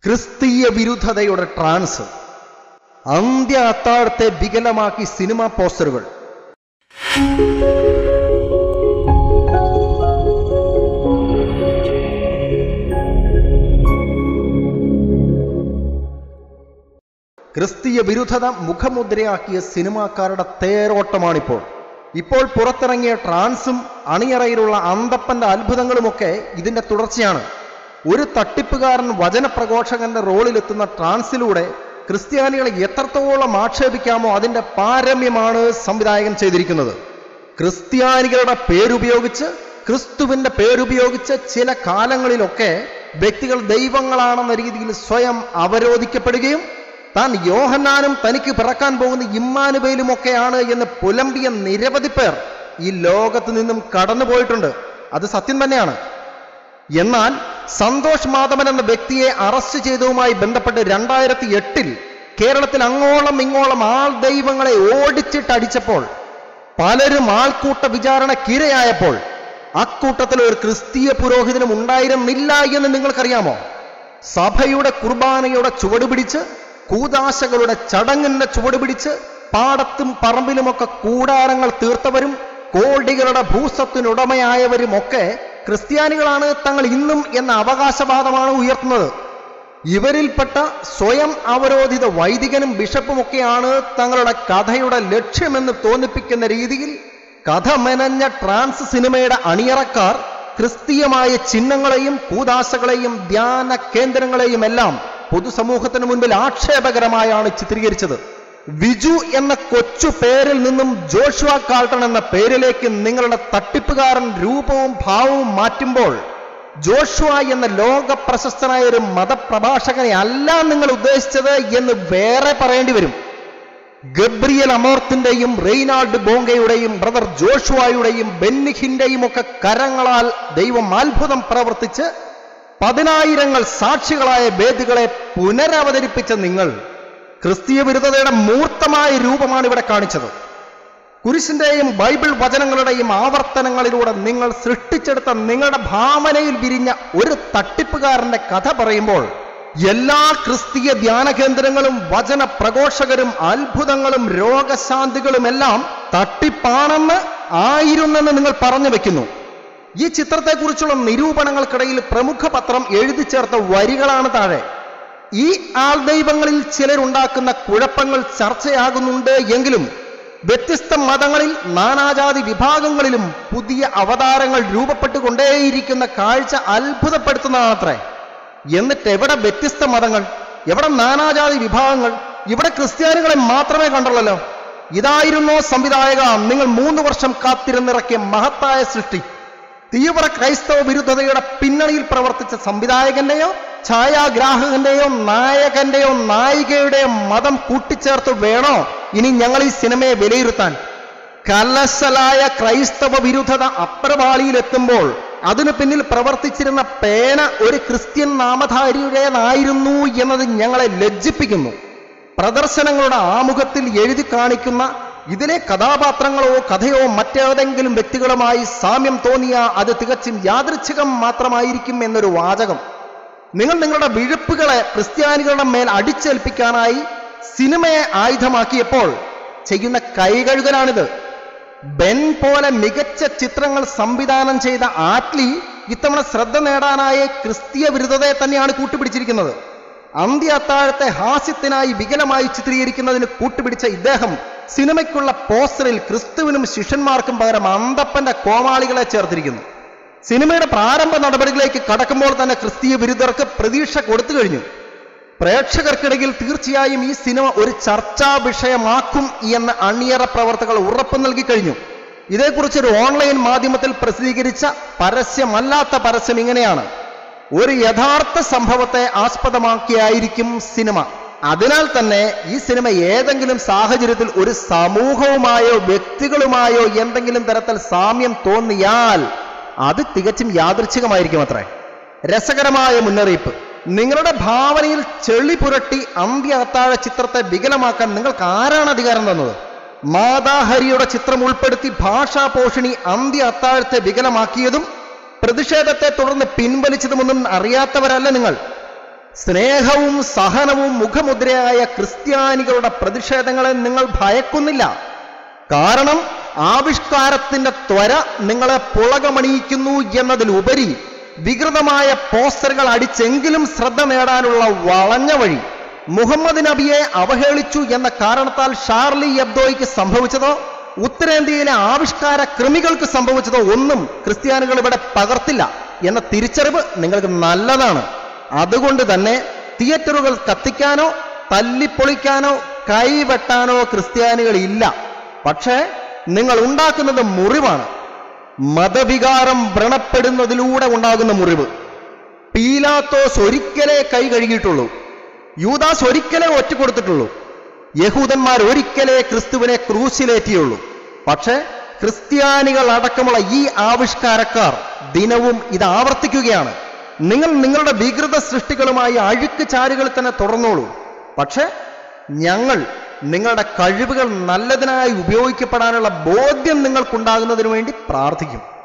ക്രിസ്തീയ വിരുദ്ധതയുടെ ട്രാൻസ് അന്ത്യ അത്താഴത്തെ വികലമാക്കി സിനിമാ പോസ്റ്ററുകൾ ക്രിസ്തീയ വിരുദ്ധത മുഖമുദ്രയാക്കിയ സിനിമാക്കാരുടെ തേരോട്ടമാണിപ്പോൾ ഇപ്പോൾ പുറത്തിറങ്ങിയ ട്രാൻസും അണിയറയിലുള്ള അന്തപ്പന്റെ അത്ഭുതങ്ങളുമൊക്കെ ഇതിന്റെ തുടർച്ചയാണ് ഒരു തട്ടിപ്പുകാരൻ വചനപ്രഘോഷകന്റെ റോളിലെത്തുന്ന ട്രാൻസിലൂടെ ക്രിസ്ത്യാനികളെ എത്രത്തോളം ആക്ഷേപിക്കാമോ അതിന്റെ പാരമ്യമാണ് സംവിധായകൻ ചെയ്തിരിക്കുന്നത് ക്രിസ്ത്യാനികളുടെ പേരുപയോഗിച്ച് ക്രിസ്തുവിന്റെ പേരുപയോഗിച്ച് ചില കാലങ്ങളിലൊക്കെ വ്യക്തികൾ ദൈവങ്ങളാണെന്ന രീതിയിൽ സ്വയം അവരോധിക്കപ്പെടുകയും താൻ യോഹന്നാനും തനിക്ക് പിറക്കാൻ പോകുന്ന ഇമ്മാനുബേലുമൊക്കെയാണ് എന്ന് പുലമ്പിയ നിരവധി പേർ ഈ ലോകത്ത് നിന്നും കടന്നുപോയിട്ടുണ്ട് അത് സത്യം തന്നെയാണ് എന്നാൽ സന്തോഷ് മാധവൻ എന്ന വ്യക്തിയെ അറസ്റ്റ് ചെയ്തതുമായി ബന്ധപ്പെട്ട് രണ്ടായിരത്തി എട്ടിൽ കേരളത്തിൽ അങ്ങോളം ഇങ്ങോളം ആൾ ദൈവങ്ങളെ ഓടിച്ചിട്ടടിച്ചപ്പോൾ പലരും ആൾക്കൂട്ട വിചാരണക്കിരയായപ്പോൾ അക്കൂട്ടത്തിൽ ഒരു ക്രിസ്തീയ പുരോഹിതനും ഉണ്ടായിരുന്നില്ല എന്ന് നിങ്ങൾക്കറിയാമോ സഭയുടെ കുർബാനയുടെ ചുവട് പിടിച്ച് കൂതാശകളുടെ ചടങ്ങിന്റെ ചുവട് പിടിച്ച് പാടത്തും പറമ്പിലുമൊക്കെ കൂടാരങ്ങൾ തീർത്തവരും കോടികളുടെ ഭൂസ്വത്തിനുടമയായവരുമൊക്കെ ക്രിസ്ത്യാനികളാണ് തങ്ങൾ ഇന്നും എന്ന അവകാശവാദമാണ് ഉയർത്തുന്നത് ഇവരിൽപ്പെട്ട സ്വയം അവരോധിത വൈദികനും ബിഷപ്പുമൊക്കെയാണ് തങ്ങളുടെ കഥയുടെ ലക്ഷ്യമെന്ന് തോന്നിപ്പിക്കുന്ന രീതിയിൽ കഥ മെനഞ്ഞ ട്രാൻസ് സിനിമയുടെ അണിയറക്കാർ ക്രിസ്തീയമായ ചിഹ്നങ്ങളെയും കൂതാശകളെയും ധ്യാന കേന്ദ്രങ്ങളെയും എല്ലാം പൊതുസമൂഹത്തിന് മുൻപിൽ ആക്ഷേപകരമായാണ് ചിത്രീകരിച്ചത് വിജു എന്ന കൊച്ചു പേരിൽ നിന്നും ജോഷുവ കാൾട്ടൺ എന്ന പേരിലേക്ക് നിങ്ങളുടെ തട്ടിപ്പുകാരൻ രൂപവും ഭാവവും മാറ്റുമ്പോൾ ജോഷുവ എന്ന ലോക പ്രശസ്തനായ ഒരു മതപ്രഭാഷകനെ അല്ല നിങ്ങൾ ഉദ്ദേശിച്ചത് എന്ന് വേറെ പറയേണ്ടി വരും ഗബ്രിയൽ അമോർത്തിന്റെയും റെയ്നാൾഡ് ബോങ്കയുടെയും ബ്രദർ ജോഷുവായുടെയും ബെന്നിഹിന്റെയും ഒക്കെ കരങ്ങളാൽ ദൈവം അത്ഭുതം പ്രവർത്തിച്ച് പതിനായിരങ്ങൾ സാക്ഷികളായ വേദികളെ പുനരവതരിപ്പിച്ച നിങ്ങൾ ക്രിസ്തീയ വിരുദ്ധതയുടെ മൂർത്തമായ രൂപമാണ് ഇവിടെ കാണിച്ചത് കുരിശിന്റെയും ബൈബിൾ വചനങ്ങളുടെയും ആവർത്തനങ്ങളിലൂടെ നിങ്ങൾ സൃഷ്ടിച്ചെടുത്ത നിങ്ങളുടെ ഭാവനയിൽ വിരിഞ്ഞ ഒരു തട്ടിപ്പുകാരന്റെ കഥ പറയുമ്പോൾ എല്ലാ ക്രിസ്തീയ ധ്യാന കേന്ദ്രങ്ങളും വചന പ്രഘോഷകരും അത്ഭുതങ്ങളും രോഗശാന്തികളും എല്ലാം തട്ടിപ്പാണെന്ന് ആയിരുന്നെന്ന് നിങ്ങൾ പറഞ്ഞു വെക്കുന്നു ഈ ചിത്രത്തെക്കുറിച്ചുള്ള നിരൂപണങ്ങൾക്കിടയിൽ പ്രമുഖ പത്രം എഴുതി ചേർത്ത വരികളാണ് താഴെ ഈ ആൾദൈവങ്ങളിൽ ചിലരുണ്ടാക്കുന്ന കുഴപ്പങ്ങൾ ചർച്ചയാകുന്നുണ്ട് എങ്കിലും വ്യത്യസ്ത മതങ്ങളിൽ നാനാജാതി വിഭാഗങ്ങളിലും പുതിയ അവതാരങ്ങൾ രൂപപ്പെട്ടുകൊണ്ടേയിരിക്കുന്ന കാഴ്ച അത്ഭുതപ്പെടുത്തുന്നതാണത്രേ എന്നിട്ട് എവിടെ വ്യത്യസ്ത മതങ്ങൾ എവിടെ നാനാജാതി വിഭാഗങ്ങൾ ഇവിടെ ക്രിസ്ത്യാനികളെ മാത്രമേ കണ്ടുള്ളല്ലോ ഇതായിരുന്നോ സംവിധായക നിങ്ങൾ മൂന്ന് വർഷം കാത്തിരുന്നിറക്കിയ മഹത്തായ സൃഷ്ടി തീവ്ര ക്രൈസ്തവ വിരുദ്ധതയുടെ പിന്നണിയിൽ പ്രവർത്തിച്ച സംവിധായകന്റെയോ ഛായാഗ്രാഹകന്റെയോ നായകന്റെയോ നായികയുടെയോ മതം കൂട്ടിച്ചേർത്ത് വേണോ ഇനി ഞങ്ങൾ ഈ സിനിമയെ വിലയിരുത്താൻ കലശലായ ക്രൈസ്തവ വിരുദ്ധത അപ്രപാളിയിലെത്തുമ്പോൾ അതിനു പിന്നിൽ പ്രവർത്തിച്ചിരുന്ന പേന ഒരു ക്രിസ്ത്യൻ നാമധാരിയുടേതായിരുന്നു എന്നത് ഞങ്ങളെ ലജ്ജിപ്പിക്കുന്നു പ്രദർശനങ്ങളുടെ ആമുഖത്തിൽ എഴുതി കാണിക്കുന്ന ഇതിലെ കഥാപാത്രങ്ങളോ കഥയോ മറ്റേതെങ്കിലും വ്യക്തികളുമായി സാമ്യം തോന്നിയ അത് തികച്ചും യാദൃച്ഛികം മാത്രമായിരിക്കും എന്നൊരു വാചകം നിങ്ങൾ നിങ്ങളുടെ വിഴുപ്പുകളെ ക്രിസ്ത്യാനികളുടെ മേൽ അടിച്ചേൽപ്പിക്കാനായി സിനിമയെ ആയുധമാക്കിയപ്പോൾ ചെയ്യുന്ന കൈകഴുകലാണിത് ബെൻ പോലെ മികച്ച ചിത്രങ്ങൾ സംവിധാനം ചെയ്ത ആറ്റ്ലി ഇത്തവണ ശ്രദ്ധ നേടാനായി ക്രിസ്തീയ വിരുദ്ധതയെ തന്നെയാണ് കൂട്ടുപിടിച്ചിരിക്കുന്നത് അന്ത്യ അത്താഴത്തെ ഹാസ്യത്തിനായി വികലമായി ചിത്രീകരിക്കുന്നതിന് കൂട്ടുപിടിച്ച ഇദ്ദേഹം സിനിമയ്ക്കുള്ള പോസ്റ്ററിൽ ക്രിസ്തുവിനും ശിഷ്യന്മാർക്കും പകരം അന്തപ്പന്റെ കോമാളികളെ ചേർത്തിരിക്കുന്നു സിനിമയുടെ പ്രാരംഭ നടപടികളിലേക്ക് കടക്കുമ്പോൾ തന്നെ ക്രിസ്തീയ വിരുദ്ധർക്ക് പ്രതീക്ഷ കൊടുത്തു കഴിഞ്ഞു പ്രേക്ഷകർക്കിടയിൽ തീർച്ചയായും ഈ സിനിമ ഒരു ചർച്ചാ വിഷയമാക്കും എന്ന് അണിയറ പ്രവർത്തകൾ ഉറപ്പു നൽകി കഴിഞ്ഞു ഇതേക്കുറിച്ച് ഒരു ഓൺലൈൻ മാധ്യമത്തിൽ പ്രസിദ്ധീകരിച്ച പരസ്യമല്ലാത്ത പരസ്യം ഇങ്ങനെയാണ് ഒരു യഥാർത്ഥ സംഭവത്തെ ആസ്പദമാക്കിയായിരിക്കും സിനിമ അതിനാൽ തന്നെ ഈ സിനിമ ഏതെങ്കിലും സാഹചര്യത്തിൽ ഒരു സമൂഹവുമായോ വ്യക്തികളുമായോ എന്തെങ്കിലും തരത്തിൽ സാമ്യം തോന്നിയാൽ അത് തികച്ചും യാദൃച്ഛികമായിരിക്കും അത്രേ രസകരമായ മുന്നറിയിപ്പ് നിങ്ങളുടെ ഭാവനയിൽ ചെളി പുരട്ടി അന്ത്യ അത്താഴ ചിത്രത്തെ വികലമാക്കാൻ നിങ്ങൾക്ക് ആരാണ് അധികാരം തന്നത് മാതാഹരിയുടെ ചിത്രം ഉൾപ്പെടുത്തി ഭാഷാ പോഷിണി അന്ത്യ അത്താഴത്തെ വികലമാക്കിയതും പ്രതിഷേധത്തെ തുടർന്ന് പിൻവലിച്ചതുമൊന്നും അറിയാത്തവരല്ല നിങ്ങൾ സ്നേഹവും സഹനവും മുഖമുദ്രയായ ക്രിസ്ത്യാനികളുടെ പ്രതിഷേധങ്ങളെ നിങ്ങൾ ഭയക്കുന്നില്ല കാരണം ആവിഷ്കാരത്തിന്റെ ത്വര നിങ്ങളെ പുളകമണിയിക്കുന്നു എന്നതിലുപരി വികൃതമായ പോസ്റ്ററുകൾ അടിച്ചെങ്കിലും ശ്രദ്ധ നേടാനുള്ള വളഞ്ഞ വഴി മുഹമ്മദ് നബിയെ അവഹേളിച്ചു എന്ന കാരണത്താൽ ഷാർലി എബ്ദോയ്ക്ക് സംഭവിച്ചതോ ഉത്തരേന്ത്യയിലെ ആവിഷ്കാര കൃമികൾക്ക് സംഭവിച്ചതോ ഒന്നും ക്രിസ്ത്യാനികൾ ഇവിടെ പകർത്തില്ല എന്ന തിരിച്ചറിവ് നിങ്ങൾക്ക് നല്ലതാണ് അതുകൊണ്ട് തന്നെ തിയേറ്ററുകൾ കത്തിക്കാനോ തല്ലിപ്പൊളിക്കാനോ കൈവെട്ടാനോ ക്രിസ്ത്യാനികൾ ഇല്ല പക്ഷേ നിങ്ങൾ ഉണ്ടാക്കുന്നത് മുറിവാണ് മതവികാരം വ്രണപ്പെടുന്നതിലൂടെ ഉണ്ടാകുന്ന മുറിവ് പീലാത്തോസ് ഒരിക്കലേ കൈ കഴുകിയിട്ടുള്ളൂ യൂദാസ് ഒരിക്കലേ ഒറ്റ കൊടുത്തിട്ടുള്ളൂ യഹൂദന്മാർ ഒരിക്കലേ ക്രിസ്തുവിനെ ക്രൂശിലേറ്റിയുള്ളൂ പക്ഷേ ക്രിസ്ത്യാനികൾ അടക്കമുള്ള ഈ ആവിഷ്കാരക്കാർ ദിനവും ഇത് ആവർത്തിക്കുകയാണ് നിങ്ങൾ നിങ്ങളുടെ വികൃത സൃഷ്ടികളുമായി അഴുക്ക് ചാരുകൾ തന്നെ തുടർന്നോളൂ പക്ഷേ ഞങ്ങൾ നിങ്ങളുടെ കഴിവുകൾ നല്ലതിനായി ഉപയോഗിക്കപ്പെടാനുള്ള ബോധ്യം നിങ്ങൾക്കുണ്ടാകുന്നതിന് വേണ്ടി പ്രാർത്ഥിക്കും